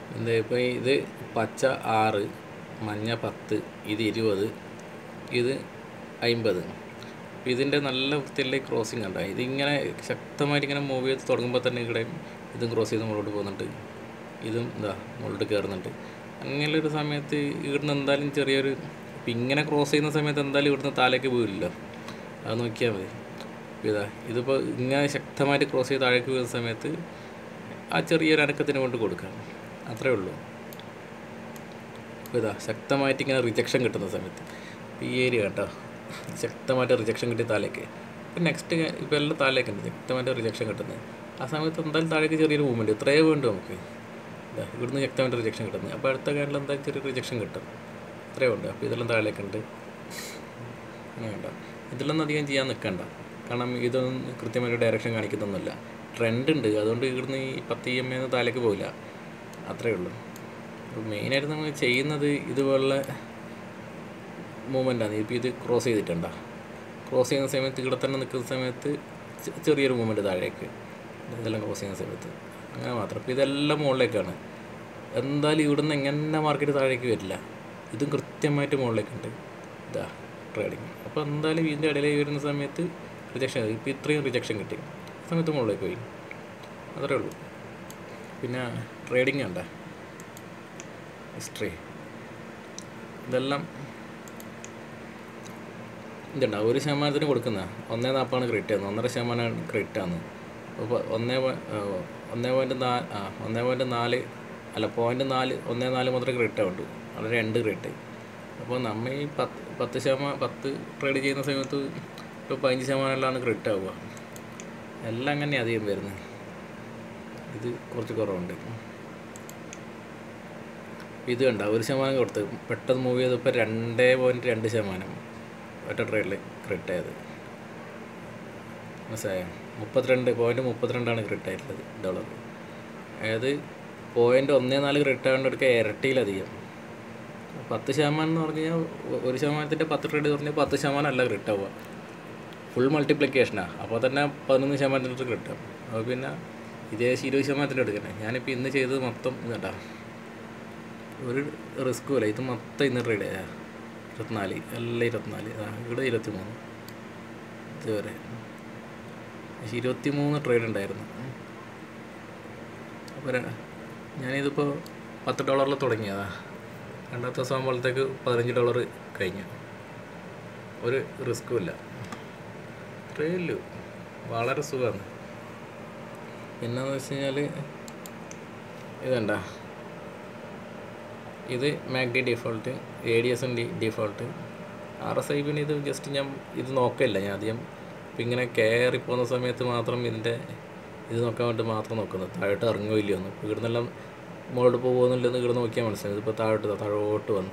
എന്താ ഇപ്പോൾ ഇത് പച്ച ആറ് മഞ്ഞ പത്ത് ഇത് ഇരുപത് ഇത് അമ്പത് ഇതിൻ്റെ നല്ല വൃത്തിയുള്ള ക്രോസിങ് കണ്ട ഇതിങ്ങനെ ശക്തമായിട്ട് ഇങ്ങനെ മൂവ് ചെയ്ത് തുടങ്ങുമ്പോൾ തന്നെ ഇവിടെ ഇതും ക്രോസ് ചെയ്ത് മുകളിലോട്ട് പോകുന്നുണ്ട് ഇതും എന്താ മുകളിലോട്ട് കയറുന്നുണ്ട് അങ്ങനെ ഒരു സമയത്ത് ഇവിടുന്ന് എന്തായാലും ചെറിയൊരു ഇപ്പം ഇങ്ങനെ ക്രോസ് ചെയ്യുന്ന സമയത്ത് എന്തായാലും ഇവിടുന്ന് താഴേക്ക് പോകില്ലല്ലോ അത് നോക്കിയാൽ മതി ഇപ്പം ഇതാ ഇതിപ്പോൾ ഇങ്ങനെ ശക്തമായിട്ട് ക്രോസ് ചെയ്ത് താഴേക്ക് വീഴുന്ന സമയത്ത് ആ ചെറിയൊരു അനക്കത്തിന് കൊണ്ട് കൊടുക്കാം അത്രേ ഉള്ളൂ ഇപ്പോൾ ഇതാ ശക്തമായിട്ട് ഇങ്ങനെ റിജക്ഷൻ കിട്ടുന്ന സമയത്ത് ഇപ്പം ഈ ഏരിയ കേട്ടോ ശക്തമായിട്ട് റിജക്ഷൻ കിട്ടി താഴേക്ക് ഇപ്പം നെക്സ്റ്റ് ഇപ്പോൾ എല്ലാം താഴേക്ക് ഉണ്ട് ശക്തമായിട്ട് റിജക്ഷൻ കിട്ടുന്നത് ആ സമയത്ത് എന്തായാലും താഴേക്ക് ചെറിയൊരു മൂവ്മെൻറ്റ് ഇത്രയേ വേണ്ടു നമുക്ക് ഇതാ ഇവിടുന്ന് ശക്തമായിട്ട് റിജക്ഷൻ കിട്ടുന്നത് അപ്പോൾ അടുത്ത കാര്യം എന്തായാലും ചെറിയ റിജക്ഷൻ കിട്ടും ഇത്രയേ ഉണ്ട് അപ്പോൾ ഇതെല്ലാം താഴേക്കുണ്ട് അങ്ങനെ വേണ്ട ഇതിലൊന്നും അധികം ചെയ്യാൻ നിൽക്കണ്ട കാരണം ഇതൊന്നും കൃത്യമായിട്ട് ഡയറക്ഷൻ കാണിക്കുന്നൊന്നുമില്ല ട്രെൻഡ് ഉണ്ട് അതുകൊണ്ട് ഇവിടുന്ന് ഈ പത്ത് ഇ എം എന്ന് താഴേക്ക് പോകില്ല അത്രയേ ഉള്ളൂ അപ്പോൾ മെയിനായിട്ട് നമ്മൾ ചെയ്യുന്നത് ഇതുപോലുള്ള മൂവ്മെൻറ്റാണ് ഇപ്പോൾ ഇത് ക്രോസ് ചെയ്തിട്ടുണ്ടോ ക്രോസ് ചെയ്യുന്ന സമയത്ത് ഇവിടെ തന്നെ നിൽക്കുന്ന സമയത്ത് ചെ- ചെറിയൊരു മൂവ്മെൻറ്റ് താഴേക്ക് ഇതെല്ലാം ക്രോസ് ചെയ്യുന്ന സമയത്ത് അങ്ങനെ മാത്രം അപ്പോൾ ഇതെല്ലാം മുകളിലേക്കാണ് എന്തായാലും ഇവിടുന്ന് എങ്ങനെ മാർക്കറ്റ് താഴേക്ക് വരില്ല ഇതും കൃത്യമായിട്ട് മുകളിലേക്കുണ്ട് ഇതാ ട്രേഡിങ് അപ്പോൾ എന്തായാലും ഇതിൻ്റെ ഇടയിലേക്ക് വരുന്ന സമയത്ത് റിജക്ഷൻ ഇപ്പോൾ ഇത്രയും റിജക്ഷൻ കിട്ടി ആ സമയത്ത് മുകളിലേക്ക് പോയി അത്രേ ഉള്ളൂ പിന്നെ ട്രേഡിങ് ഉണ്ട് ഹിസ്റ്ററി ഇതെല്ലാം ഇതുണ്ടാവും ഒരു ശതമാനത്തിന് കൊടുക്കുന്ന ഒന്നേ നാൽപ്പാണ് ക്രെഡിറ്റ് ആകുന്നത് ഒന്നര ശതമാനമാണ് ക്രെഡിറ്റ് ആകുന്നത് അപ്പോൾ ഒന്നേ പോ- ആ, ഒന്നേ പോയിൻറ്റ് നാല് ആ ഒന്നേ പോയിൻറ്റ് നാല് അല്ല പോയിൻറ്റ് നാല് ഒന്നേ നാല് മാത്രമേ ക്രെഡിറ്റ് ആവുള്ളൂ അവിടെ രണ്ട് ക്രെഡിറ്റ് അപ്പോൾ നമ്മൾ ഈ പത്ത് പത്ത് ശതമാനം പത്ത് ട്രേഡ് ചെയ്യുന്ന സമയത്ത് ഇപ്പോൾ പതിനഞ്ച് ശതമാനമെല്ലാം ക്രെഡിറ്റ് ആവുക എല്ലാം അങ്ങനെ അധികം വരുന്നത് ഇത് കുറച്ച് കുറവുണ്ട് ഇത് കണ്ട ഒരു ശതമാനം കൊടുത്ത് പെട്ടെന്ന് മൂവ് ചെയ്തപ്പോൾ രണ്ടേ പോയിൻറ്റ് രണ്ട് ശതമാനം ഒറ്റ ട്രേഡിൽ ക്രെഡിറ്റ് ആയത് മനസ്സിലായോ മുപ്പത്തിരണ്ട് പോയിൻറ്റ് മുപ്പത്തിരണ്ടാണ് ക്രെഡിറ്റ് ആയിട്ടുള്ളത് ഡോളർ അതായത് പോയിൻറ്റ് ഒന്നേ നാല് ക്രെഡിറ്റ് ആവേണ്ട എടുക്കുക ഇരട്ടിയിലധികം പത്ത് ശതമാനം എന്ന് പറഞ്ഞു കഴിഞ്ഞാൽ ഒ- ഒരു ശതമാനത്തിൻ്റെ പത്ത് ട്രേഡ് പറഞ്ഞാൽ പത്ത് ശതമാനം അല്ല ക്രെഡിറ്റ് ആവുക ഫുൾ മൾട്ടിപ്ലിക്കേഷനാണ് അപ്പോൾ തന്നെ പതിനൊന്ന് ശതമാനത്തിൻ്റെ ക്രെഡിറ്റ് ആവും അപ്പോൾ പിന്നെ ഇതേ ഇരുപത് ശതമാനത്തിൻ്റെ എടുക്കണേ ഞാനിപ്പോൾ ഇന്ന് ചെയ്തത് മൊത്തം ഇതാ ഒരു റിസ്ക്കും ഇല്ല ഇത് മൊത്തം ഇന്ന് ട്രേഡ് ചെയ്യാ ഇരുപത്തിനാല് എല്ലാം ഇരുപത്തിനാല് ആ ഇവിടെ ഇരുപത്തി മൂന്ന് ഇതുവരെ പക്ഷേ ഇരുപത്തി മൂന്ന് ട്രേഡ് ഉണ്ടായിരുന്നു അപ്പോൾ ര- ഞാനിതിപ്പോൾ പത്ത് ഡോളറിൽ തുടങ്ങിയതാ രണ്ടാമത്തെ ദിവസം ആകുമ്പോഴത്തേക്ക് പതിനഞ്ച് ഡോളർ കഴിഞ്ഞു ഒരു റിസ്ക്കും ഇല്ല ഇത്രയേ ഉള്ളൂ വളരെ സുഖമാണ് പിന്നെന്ന് വെച്ച് കഴിഞ്ഞാൽ ഇതണ്ട ഇത് മാഗ്ഡി ഡിഫോൾട്ട് എ ഡി എസും D default R S I പിന്നെ ഇത് ജസ്റ്റ് ഞാൻ ഇത് നോക്കില്ല ഞാൻ ആദ്യം ഇപ്പം ഇങ്ങനെ കയറി പോകുന്ന സമയത്ത് മാത്രം ഇതിൻ്റെ ഇത് നോക്കാൻ വേണ്ടി മാത്രം നോക്കുന്നത് താഴോട്ട് ഇറങ്ങുമോ ഇല്ലയോ എന്ന് ഇപ്പോൾ ഇവിടുന്നെല്ലാം മുകളിലോട്ട് പോകുന്നില്ലെന്ന് ഇവിടെ നോക്കിയാൽ മനസ്സിലായി ഇതിപ്പോൾ താഴോട്ട് ദാ താഴോട്ട് വന്നു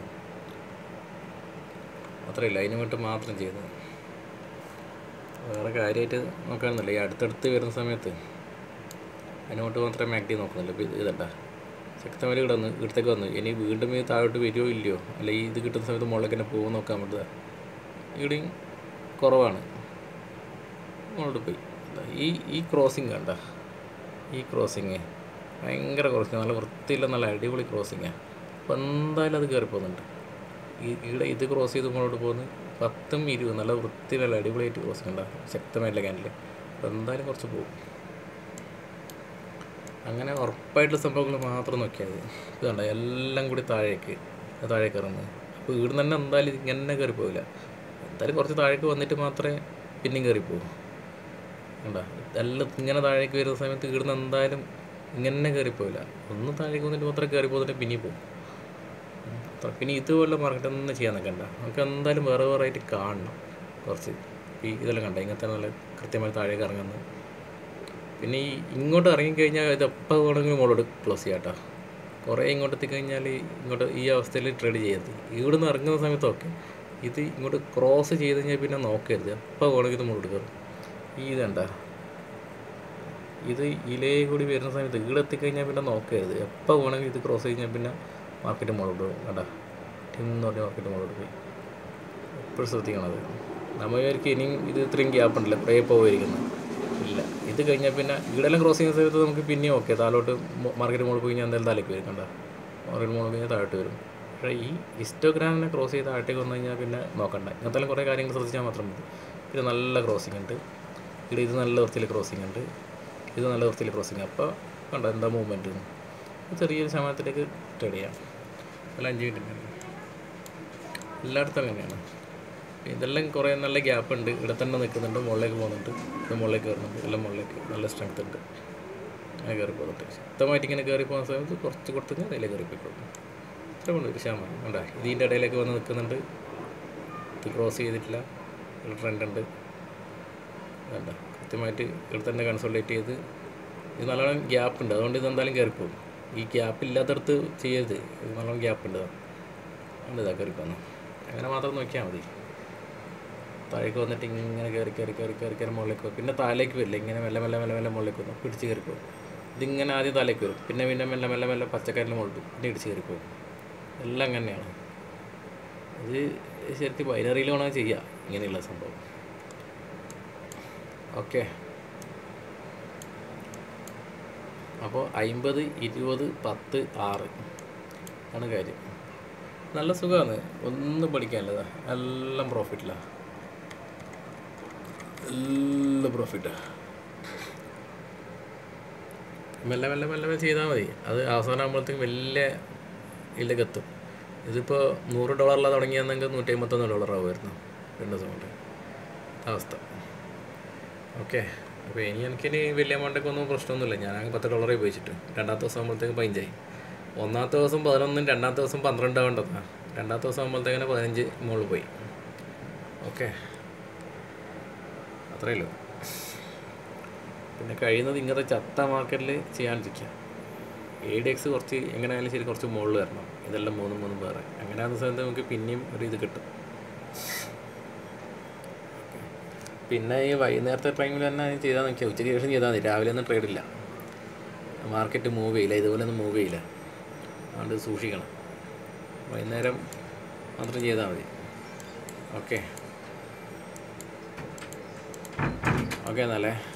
അത്രയില്ല അതിന് വേണ്ടി മാത്രം ചെയ്തത് വേറെ കാര്യമായിട്ട് നോക്കാനൊന്നുമില്ല ഈ അടുത്തടുത്ത് വരുന്ന സമയത്ത് അതിനോട്ട് മാത്രമേ മാഗ്ഡി നോക്കുന്നില്ല ഇപ്പോൾ ഇത് ഇതണ്ട ശക്തമായി ഇവിടെ വന്ന് ഇവിടത്തേക്ക് വന്നു ഇനി വീണ്ടും ഇത് താഴോട്ട് വരുമോ ഇല്ലയോ അല്ല ഈ ഇത് കിട്ടുന്ന സമയത്ത് മുകളിലേക്ക് തന്നെ പോകും നോക്കാൻ പറ്റുക ഇവിടെയും കുറവാണ് മുകളിലോട്ട് പോയി ദാ ഈ ഈ ക്രോസിങ് കണ്ട ഈ ക്രോസിങ് ഭയങ്കര ക്രോസിങ് നല്ല വൃത്തിയില്ല നല്ല അടിപൊളി ക്രോസിങ്ങാണ് അപ്പോൾ എന്തായാലും അത് കയറി പോകുന്നുണ്ട് ഈ ഇവിടെ ഇത് ക്രോസ് ചെയ്ത് മുന്നോട്ട് പോകുന്നു പത്തും ഇരുപതും നല്ല വൃത്തിയിലുള്ള അടിപൊളിയായിട്ട് ക്രോസിങ് ഉണ്ടാകും ശക്തമായിട്ടുള്ള ക്യാൻഡിൽ അപ്പോൾ എന്തായാലും കുറച്ച് പോകും അങ്ങനെ ഉറപ്പായിട്ടുള്ള സംഭവങ്ങൾ മാത്രം നോക്കിയാൽ മതി ഇത് കണ്ട എല്ലാം കൂടി താഴേക്ക് ഇത് താഴേക്ക് ഇറങ്ങുന്നത് അപ്പോൾ ഇവിടുന്ന് തന്നെ എന്തായാലും ഇങ്ങനെ കയറി പോകില്ല എന്തായാലും കുറച്ച് താഴേക്ക് വന്നിട്ട് മാത്രമേ പിന്നെയും കയറി പോകും കണ്ട എല്ലാം ഇങ്ങനെ താഴേക്ക് വരുന്ന സമയത്ത് ഇവിടുന്ന് എന്തായാലും ഇങ്ങനെ കയറി പോകില്ല ഒന്ന് താഴേക്ക് വന്നിട്ട് മാത്രമേ കയറി പോകുന്നിട്ട് പിന്നെയും പോകും ഉം. അത്ര പിന്നെ ഇതുപോലെ മാർക്കറ്റ് ഒന്നും ചെയ്യാൻ നിൽക്കണ്ട നമുക്ക് എന്തായാലും വേറെ വേറെ ആയിട്ട് കാണണം കുറച്ച് ഈ ഇതെല്ലാം കണ്ട ഇങ്ങനത്തെ നല്ല കൃത്യമായി താഴേക്ക് ഇറങ്ങുന്നത് പിന്നെ ഈ ഇങ്ങോട്ട് ഇറങ്ങിക്കഴിഞ്ഞാൽ ഇത് എപ്പോൾ വേണമെങ്കിലും മുകളോട് ക്ലോസ് ചെയ്യാം കേട്ടോ കുറേ ഇങ്ങോട്ട് എത്തിക്കഴിഞ്ഞാൽ ഇങ്ങോട്ട് ഈ അവസ്ഥയിൽ ട്രേഡ് ചെയ്യരുത് ഇവിടുന്ന് ഇറങ്ങുന്ന സമയത്ത് ഓക്കെ ഇത് ഇങ്ങോട്ട് ക്രോസ് ചെയ്ത് കഴിഞ്ഞാൽ പിന്നെ നോക്കരുത് എപ്പോൾ വേണമെങ്കിൽ ഇത് മുകളോട് കയറും ഈ ഇതണ്ട ഇത് ഇലേ കൂടി വരുന്ന സമയത്ത് ഇവിടെ എത്തിക്കഴിഞ്ഞാൽ പിന്നെ നോക്കരുത് എപ്പോൾ വേണമെങ്കിൽ ഇത് ക്രോസ് കഴിഞ്ഞാൽ പിന്നെ മാർക്കറ്റ് മുകളോട്ട് പോകും കണ്ട ടിന്ന് പറഞ്ഞ മാർക്കറ്റ് മുകളോട്ട് പോയി എപ്പോഴും ശ്രദ്ധിക്കണം അത് നമ്മൾ വിചാരിക്കും ഇനിയും ഇത് ഇത്രയും ഗ്യാപ്പ് ഉണ്ടല്ലോ കുറേ പോയിരിക്കുന്നത് ഇല്ല ഇത് കഴിഞ്ഞാൽ പിന്നെ ഇവിടെല്ലാം ക്രോസ് ചെയ്യുന്ന സമയത്ത് നമുക്ക് പിന്നെയും ഓക്കെ താഴോട്ട് മാർക്കറ്റ് മുകളിൽ പോയി കഴിഞ്ഞാൽ എന്തായാലും താഴേക്ക് വരും കണ്ട മാർക്കറ്റ് മുകളിൽ കഴിഞ്ഞാൽ താഴോട്ട് വരും പക്ഷേ ഈ ഹിസ്റ്റോഗ്രാമിനെ ക്രോസ് ചെയ്ത് താഴത്തേക്ക് വന്നു കഴിഞ്ഞാൽ പിന്നെ നോക്കണ്ട ഇങ്ങനത്തെ കുറേ കാര്യങ്ങൾ ശ്രദ്ധിച്ചാൽ മാത്രം മതി ഇത് നല്ല ക്രോസിംഗ് ഉണ്ട് ഇവിടെ ഇത് നല്ല വൃത്തിയിൽ ക്രോസിംഗ് ഉണ്ട് ഇത് നല്ല വൃത്തിയിൽ ക്രോസിംഗ് അപ്പോൾ കണ്ടോ എന്താ മൂവ്മെൻറ്റ് ചെറിയൊരു ശതമാനത്തിലേക്ക് ട്രേഡ് ചെയ്യാം അല്ല അഞ്ച് മിനിറ്റ് എല്ലായിടത്തും അങ്ങനെയാണ് ഇതെല്ലാം കുറേ നല്ല ഗ്യാപ്പ് ഉണ്ട് ഇവിടെ തന്നെ നിൽക്കുന്നുണ്ട് മുകളിലേക്ക് പോകുന്നുണ്ട് ഇത് മുകളിലേക്ക് കയറുന്നുണ്ട് എല്ലാം മുകളിലേക്ക് നല്ല സ്ട്രെങ്ത് ഉണ്ട് അങ്ങനെ കയറി പോകുന്നുണ്ട് ശക്തമായിട്ട് ഇങ്ങനെ കയറി പോകുന്ന സമയത്ത് കുറച്ച് കൊടുത്തു അതിലേക്ക് കയറി പോയിക്കോളും ഇത്ര കൊണ്ട് ഒരു ശതമാനം കണ്ടാ ഇതിൻ്റെ ഇടയിലേക്ക് വന്ന് നിൽക്കുന്നുണ്ട് ഇത് ക്രോസ് ചെയ്തിട്ടില്ല ഒരു ട്രെൻഡ് ഉണ്ട് വേണ്ട കൃത്യമായിട്ട് ഇവിടെ തന്നെ കൺസോൾട്ടേറ്റ് ചെയ്ത് ഇത് നല്ലോണം ഗ്യാപ്പ് ഉണ്ട് അതുകൊണ്ട് ഇത് എന്തായാലും കയറിപ്പോകും ഈ ഗ്യാപ്പ് ഇല്ലാത്തടത്ത് ചെയ്യരുത് ഇത് നല്ലോണം ഗ്യാപ്പ് ഉണ്ട് അതുകൊണ്ട് ഇതാ കയറിപ്പോന്നു അങ്ങനെ മാത്രം നോക്കിയാൽ മതി താഴേക്ക് വന്നിട്ട് ഇങ്ങനെ കയറി കയറി കയറി കയറി കയറി മുകളിലേക്ക് പോകും പിന്നെ താഴേക്ക് വരില്ല ഇങ്ങനെ മെല്ലെ മെല്ലെ മെല്ലെ മെല്ലെ മുകളിലേക്ക് വന്നു പിടിച്ച് കയറി പോകും ഇതിങ്ങനെ ആദ്യം താഴേക്ക് വരും പിന്നെ പിന്നെ മെല്ലെ മെല്ലെ മെല്ലെ പച്ചക്കറിയിൽ മുകളിൽ പിന്നെ ഇടിച്ച് കയറി പോകും എല്ലാം അങ്ങനെയാണ് ഇത് ശരിക്കും ബൈനറിയിൽ വേണമെങ്കിൽ ചെയ്യാം ഇങ്ങനെയുള്ള സംഭവം ഓക്കെ അപ്പോൾ അമ്പത് ഇരുപത് പത്ത് ആറ് ആണ് കാര്യം നല്ല സുഖമാണ് ഒന്നും പഠിക്കാനില്ലതാ എല്ലാം പ്രോഫിറ്റിലാണ് എല്ലാം പ്രോഫിറ്റാണ് മെല്ലെ മെല്ലെ മെല്ലെ മെല്ലെ ചെയ്താൽ മതി അത് അവസാനം ആകുമ്പോഴത്തേക്കും വലിയ ഇതിലേക്ക് എത്തും ഇതിപ്പോൾ നൂറ് ഡോളറിലാണ് തുടങ്ങിയെന്നെങ്കിൽ നൂറ്റി അമ്പത്തൊന്ന് ഡോളറാവുമായിരുന്നു രണ്ട് ദിവസം കൊണ്ട് അവസ്ഥ ഓക്കെ അപ്പോൾ ഇനി എനിക്കിനി വലിയ എമൗണ്ടൊക്കെ ഒന്നും പ്രശ്നമൊന്നുമില്ല ഞാൻ അങ്ങ് പത്ത് ഡോളറേ ഉപയോഗിച്ചിട്ട് രണ്ടാമത്തെ ദിവസം ആകുമ്പോഴത്തേക്കും പതിനഞ്ചായി ഒന്നാമത്തെ ദിവസം പതിനൊന്നും രണ്ടാമത്തെ ദിവസം പന്ത്രണ്ട് ആവേണ്ടതാ രണ്ടാമത്തെ ദിവസം ആകുമ്പോഴത്തേക്കിന് പതിനഞ്ച് മുകളിൽ പോയി ഓക്കെ അത്രയേ ഉള്ളൂ പിന്നെ കഴിയുന്നത് ഇങ്ങനത്തെ ചത്ത മാർക്കറ്റിൽ ചെയ്യാണ്ടിരിക്കുക എ ഡി എക്സ് കുറച്ച് എങ്ങനെയായാലും ശരി കുറച്ച് മുകളിൽ വരണം ഇതെല്ലാം മൂന്നും മൂന്നും വേറെ അങ്ങനെ ആകുന്ന സമയത്ത് നമുക്ക് പിന്നെയും ഒരു ഇത് കിട്ടും പിന്നെ ഈ വൈകുന്നേരത്തെ ടൈമിൽ തന്നെ ചെയ്താൽ നോക്കിയാൽ ഉച്ചയ്ക്ക് ശേഷം ചെയ്താൽ മതി രാവിലെ ഒന്നും ട്രേഡ് ഇല്ല മാർക്കറ്റ് മൂവ് ചെയ്യില്ല ഇതുപോലെ ഒന്നും മൂവ് ചെയ്യില്ല അതുകൊണ്ട് സൂക്ഷിക്കണം വൈകുന്നേരം മാത്രം ചെയ്താൽ മതി ഓക്കെ ഓക്കെ എന്നാലേ